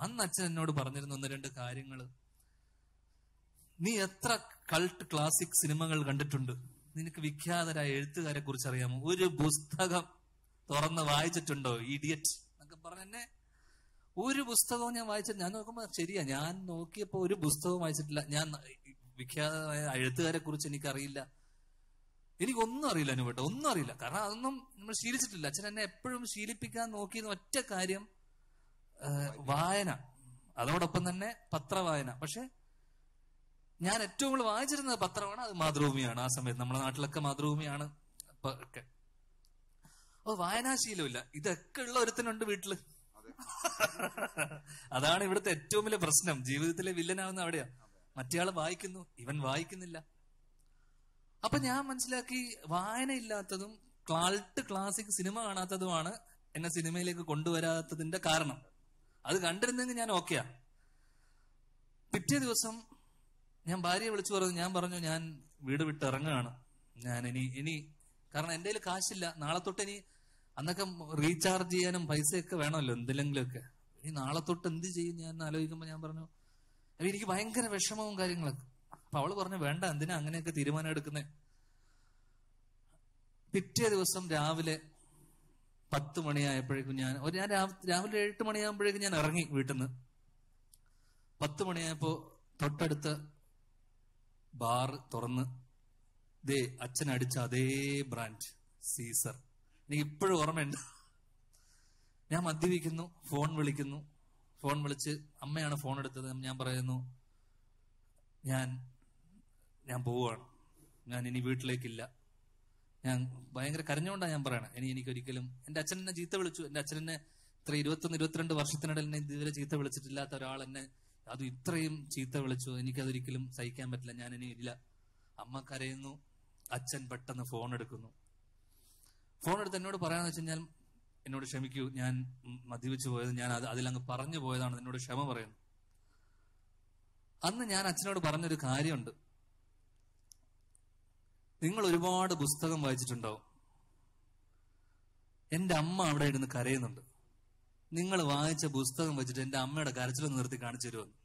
അന്ന് അച്ഛൻ എന്നോട് പറഞ്ഞിരുന്ന ഒന്ന് രണ്ട് കാര്യങ്ങൾ നീ എത്ര കൾട്ട് ക്ലാസിക് സിനിമകൾ കണ്ടിട്ടുണ്ട് നിനക്ക് വിഖ്യാതരായ എഴുത്തുകാരെ കുറിച്ച് അറിയാമോ ഒരു പുസ്തകം തുറന്ന് വായിച്ചിട്ടുണ്ടോ ഇഡിയറ്റ് എന്നൊക്കെ പറഞ്ഞെന്നെ ഒരു പുസ്തകവും ഞാൻ വായിച്ചിട്ട് ഞാൻ നോക്കുമ്പോ ശരിയാ ഞാൻ നോക്കിയപ്പോ ഒരു പുസ്തകവും വായിച്ചിട്ടില്ല ഞാൻ വിഖ്യാതമായ എഴുത്തുകാരെ കുറിച്ച് എനിക്കറിയില്ല എനിക്കൊന്നും അറിയില്ല അനുപേട്ട ഒന്നും അറിയില്ല കാരണം അതൊന്നും നമ്മൾ ശീലിച്ചിട്ടില്ല അച്ഛൻ എന്നെ എപ്പോഴും ശീലിപ്പിക്കാൻ നോക്കിയത് ഒറ്റ കാര്യം ആ, വായന അതോടൊപ്പം തന്നെ പത്രവായന പക്ഷെ ഞാൻ ഏറ്റവും കൂടുതൽ വായിച്ചിരുന്നത് പത്രമാണ് അത് മാതൃഭൂമിയാണ് ആ സമയത്ത് നമ്മുടെ നാട്ടിലൊക്കെ മാതൃഭൂമിയാണ് ഇപ്പൊ ഒക്കെ ഓ വായനാശീലമില്ല ഇതൊക്കെ ഉള്ള ഒരുത്തനുണ്ട് വീട്ടില് അതാണ് ഇവിടുത്തെ ഏറ്റവും വലിയ പ്രശ്നം ജീവിതത്തിലെ വില്ലനാവുന്ന അവിടെയാ മറ്റേയാള് വായിക്കുന്നു ഇവൻ വായിക്കുന്നില്ല അപ്പൊ ഞാൻ മനസ്സിലാക്കി വായന ഇല്ലാത്തതും ക്ലാൾട്ട് ക്ലാസിക് സിനിമ കാണാത്തതുമാണ് എന്നെ സിനിമയിലേക്ക് കൊണ്ടുവരാത്തതിന്റെ കാരണം അത് കണ്ടിരുന്നെങ്കിൽ ഞാൻ ഓക്കെയാ പിറ്റേ ദിവസം ഞാൻ ഭാര്യയെ വിളിച്ചു പറഞ്ഞു ഞാൻ പറഞ്ഞു ഞാൻ വീട് വിട്ട് ഇറങ്ങുകയാണ് ഞാൻ ഇനി ഇനി കാരണം എന്റെ കയ്യിൽ കാശില്ല നാളെ തൊട്ട് ഇനി അന്നൊക്കെ റീചാർജ് ചെയ്യാനും പൈസയൊക്കെ വേണമല്ലോ എന്തെങ്കിലുമൊക്കെ ഇനി നാളെ തൊട്ട് എന്ത് ചെയ്യും ഞാൻ ആലോചിക്കുമ്പോൾ ഞാൻ പറഞ്ഞു അപ്പൊ എനിക്ക് ഭയങ്കര വിഷമവും കാര്യങ്ങളൊക്കെ അപ്പൊ അവള് പറഞ്ഞു വേണ്ട എന്തിനാ അങ്ങനെയൊക്കെ തീരുമാനം എടുക്കുന്നേ പിറ്റേ ദിവസം രാവിലെ പത്ത് മണിയായപ്പോഴേക്കും ഞാൻ ഒരു ഞാൻ രാവ്- രാവിലെ എട്ട് മണിയാകുമ്പോഴേക്കും ഞാൻ ഇറങ്ങി വീട്ടിൽ നിന്ന് പത്ത് മണിയായപ്പോ തൊട്ടടുത്ത ബാർ തുറന്ന് ദേ അച്ഛൻ അടിച്ച അതേ ബ്രാൻഡ് സീസർ എനിക്ക് ഇപ്പോഴും ഓർമ്മയുണ്ട് ഞാൻ മദ്യപിക്കുന്നു ഫോൺ വിളിക്കുന്നു ഫോൺ വിളിച്ച് അമ്മയാണ് ഫോൺ എടുത്തത് ഞാൻ പറയുന്നു ഞാൻ ഞാൻ പോവാണ് ഞാൻ ഇനി വീട്ടിലേക്കില്ല ഞാൻ ഭയങ്കര കരഞ്ഞുകൊണ്ടാണ് ഞാൻ പറയണത് ഇനി എനിക്കൊരിക്കലും എന്റെ അച്ഛൻ എന്നെ ചീത്ത വിളിച്ചു എന്റെ അച്ഛൻ എന്നെ ഇത്ര ഇരുപത്തൊന്ന് ഇരുപത്തിരണ്ട് വർഷത്തിനിടയിൽ എന്നെ ഇതുവരെ ചീത്ത വിളിച്ചിട്ടില്ലാത്ത ഒരാൾ എന്നെ അത് ഇത്രയും ചീത്ത വിളിച്ചു എനിക്കതൊരിക്കലും സഹിക്കാൻ പറ്റില്ല ഞാൻ ഇനി ഇല്ല അമ്മ കരയുന്നു അച്ഛൻ പെട്ടെന്ന് ഫോൺ എടുക്കുന്നു ഫോൺ എടുത്ത് എന്നോട് പറയാന്ന് വെച്ച് കഴിഞ്ഞാൽ എന്നോട് ക്ഷമിക്കൂ ഞാൻ ഉം മദ്യപിച്ചു പോയത് ഞാൻ അത് അതിലങ്ങ് പറഞ്ഞു പോയതാണ് എന്നോട് ക്ഷമ പറയുന്നു അന്ന് ഞാൻ അച്ഛനോട് പറഞ്ഞൊരു കാര്യമുണ്ട് നിങ്ങൾ ഒരുപാട് പുസ്തകം വായിച്ചിട്ടുണ്ടാവും എന്റെ അമ്മ അവിടെ ഇരുന്ന് കരയുന്നുണ്ട് നിങ്ങൾ വായിച്ച പുസ്തകം വെച്ചിട്ട് എന്റെ അമ്മയുടെ കരച്ചിലൊന്ന് നിർത്തി കാണിച്ചു തരുമെന്ന്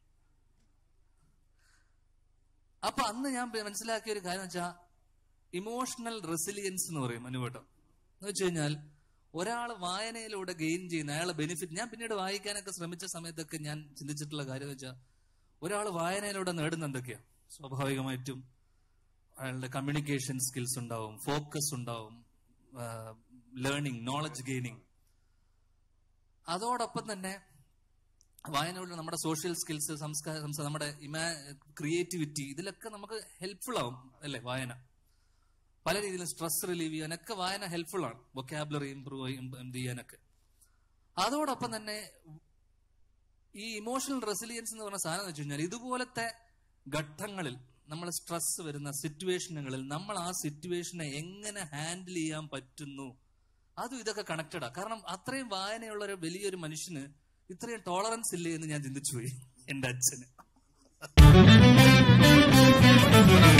അപ്പൊ അന്ന് ഞാൻ മനസ്സിലാക്കിയ ഒരു കാര്യം വെച്ചാൽ ഇമോഷണൽ റെസിലിയൻസ് എന്ന് പറയും അനുവേട്ടം എന്ന് വെച്ച് കഴിഞ്ഞാൽ ഒരാൾ വായനയിലൂടെ ഗെയിൻ ചെയ്യുന്ന അയാളെ ബെനിഫിറ്റ് ഞാൻ പിന്നീട് വായിക്കാനൊക്കെ ശ്രമിച്ച സമയത്തൊക്കെ ഞാൻ ചിന്തിച്ചിട്ടുള്ള കാര്യം എന്ന് വെച്ചാൽ ഒരാൾ വായനയിലൂടെ നേടുന്ന എന്തൊക്കെയാ സ്വാഭാവികമായിട്ടും അയാളുടെ കമ്മ്യൂണിക്കേഷൻ സ്കിൽസ് ഉണ്ടാവും ഫോക്കസ് ഉണ്ടാവും ലേണിംഗ് നോളജ് ഗെയിനിങ് അതോടൊപ്പം തന്നെ വായനയുള്ള നമ്മുടെ സോഷ്യൽ സ്കിൽസ് സംസ്കാര സംസ്കാരം നമ്മുടെ ഇമാ ക്രിയേറ്റിവിറ്റി ഇതിലൊക്കെ നമുക്ക് ഹെൽപ്ഫുൾ ആവും അല്ലേ വായന പല രീതിയിലും സ്ട്രെസ് റിലീവ് ചെയ്യാനൊക്കെ വായന ഹെൽപ്ഫുൾ ആണ് വൊക്കാബുലറി ഇംപ്രൂവ് എന്ത് ചെയ്യാനൊക്കെ അതോടൊപ്പം തന്നെ ഈ ഇമോഷണൽ റെസിലിയൻസ് എന്ന് പറഞ്ഞ സാധനം എന്ന് വെച്ച് കഴിഞ്ഞാൽ ഇതുപോലത്തെ ഘട്ടങ്ങളിൽ നമ്മൾ സ്ട്രെസ് വരുന്ന സിറ്റുവേഷനുകളിൽ നമ്മൾ ആ സിറ്റുവേഷനെ എങ്ങനെ ഹാൻഡിൽ ചെയ്യാൻ പറ്റുന്നു അതും ഇതൊക്കെ കണക്റ്റഡാ കാരണം അത്രയും വായനയുള്ള ഒരു വലിയൊരു മനുഷ്യന് ഇത്രയും ടോളറൻസ് ഇല്ലേ എന്ന് ഞാൻ ചിന്തിച്ചു പോയി എന്റെ അച്ഛന്